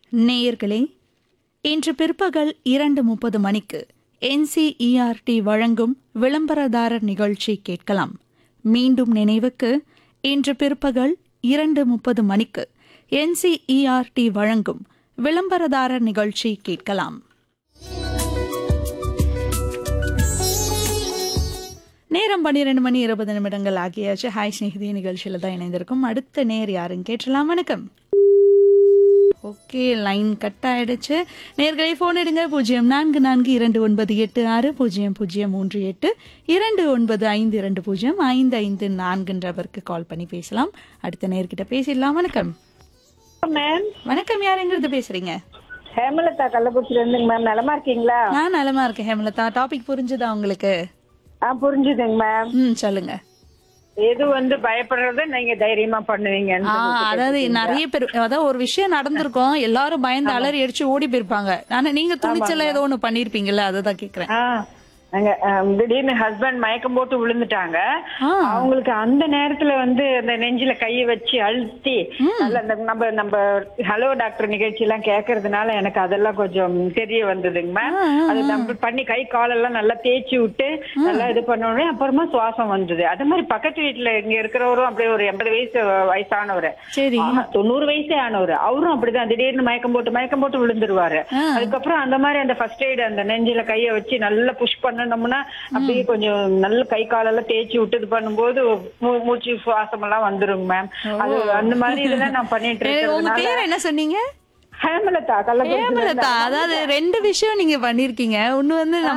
நேயர்களே இன்று பிற்பகல் இரண்டு முப்பது மணிக்கு என்சிஇஆர்டி வழங்கும் விளம்பரதாரர் நிகழ்ச்சி கேட்கலாம் மீண்டும் நினைவுக்கு இன்று பிற்பகல் இரண்டு முப்பது மணிக்கு என்சிஇஆர்டி வழங்கும் விளம்பரதாரர் நிகழ்ச்சி கேட்கலாம் நேரம் பன்னிரெண்டு மணி இருபது நிமிடங்கள் ஆகியாச்சு ஹாய் ஸ்நேகிதி நிகழ்ச்சியில் தான் இணைந்திருக்கும் அடுத்த நேர் யாருன்னு கேட்டலாம் வணக்கம் ஓகே லைன் கட் ஆயிடுச்சு நேர்களை ஃபோன் எடுங்க பூஜ்ஜியம் நான்கு நான்கு இரண்டு ஒன்பது எட்டு ஆறு பூஜ்ஜியம் பூஜ்ஜியம் மூன்று எட்டு இரண்டு ஒன்பது ஐந்து இரண்டு பூஜ்ஜியம் ஐந்து ஐந்து நான்குன்றவருக்கு கால் பண்ணி பேசலாம் அடுத்த நேர்கிட்ட பேசிடலாம் வணக்கம் மேம் வணக்கம் யாருங்கிறது பேசுறீங்க ஹேமலதா கள்ளக்குறிச்சில இருந்துங்க மேம் நலமா இருக்கீங்களா நான் நலமா இருக்கேன் ஹேமலதா டாபிக் புரிஞ்சுதா உங்களுக்கு ஆ புரிஞ்சுதுங்க மேம் ம் சொல்லுங்க எது வந்து பயப்படுறத நீங்க தைரியமா பண்ணுவீங்கன்னு ஆ அதாவது நிறைய பேர் அதாவது ஒரு விஷயம் நடந்திருக்கும் எல்லாரும் பயந்து அலறி அடிச்சு ஓடி போயிருப்பாங்க ஆனா நீங்க துணிச்சல ஏதோ ஒண்ணு பண்ணிருப்பீங்கல்ல அததான் கேக்குறேன் ஆ அங்க ஆம், திடீர்னு ஹஸ்பண்ட் மயக்கம் போட்டு விழுந்துட்டாங்க ஆ. அவங்களுக்கு அந்த நேரத்துல வந்து அந்த நெஞ்சில கையை வச்சு அழுத்தி நல்ல அந்த நம்ம நம்ம ஹலோ டாக்டர் நிகழ்ச்சி எல்லாம் கேக்குறதுனால எனக்கு அதெல்லாம் கொஞ்சம் தெரிய வந்ததுங்க மேம் அது நம்ம பண்ணி கை காலெல்லாம் நல்லா தேய்ச்சி விட்டு நல்லா இது பண்ணோடனே அப்புறமா சுவாசம் வந்தது அது மாதிரி பக்கத்து வீட்டுல இங்க இருக்கிறவரும் அப்படியே ஒரு எண்பது வயசு வயசானவர் சரி ஆமா, தொண்ணூறு வயசே ஆனவர் அவரும் அப்படிதான் திடீர்னு மயக்கம் போட்டு மயக்கம் போட்டு விழுந்துருவாரு அதுக்கப்புறம் அந்த மாதிரி அந்த ஃபர்ஸ்ட் எய்ட் அந்த நெஞ்சில கைய வச்சு நல்லா புஷ் பண்ணணும்னா அப்படியே கொஞ்சம் நல்ல கை காலெல்லாம் தேய்ச்சி விட்டு இது பண்ணும்போது மூ- மூச்சு சுவாசம் எல்லாம் வந்துருங்க மேம் அது அந்த மாதிரி இதெல்லாம் நான் பண்ணிட்டு ஏ, உங்க இருக்கிறதுனால பேர் என்ன சொன்னீங்க ஹேமலதா கள்ளக்குறிச்சியில இருந்து ஹேமலதா அதாவது ரெண்டு விஷயம் நீங்க பண்ணிருக்கீங்க ஒண்ணு வந்து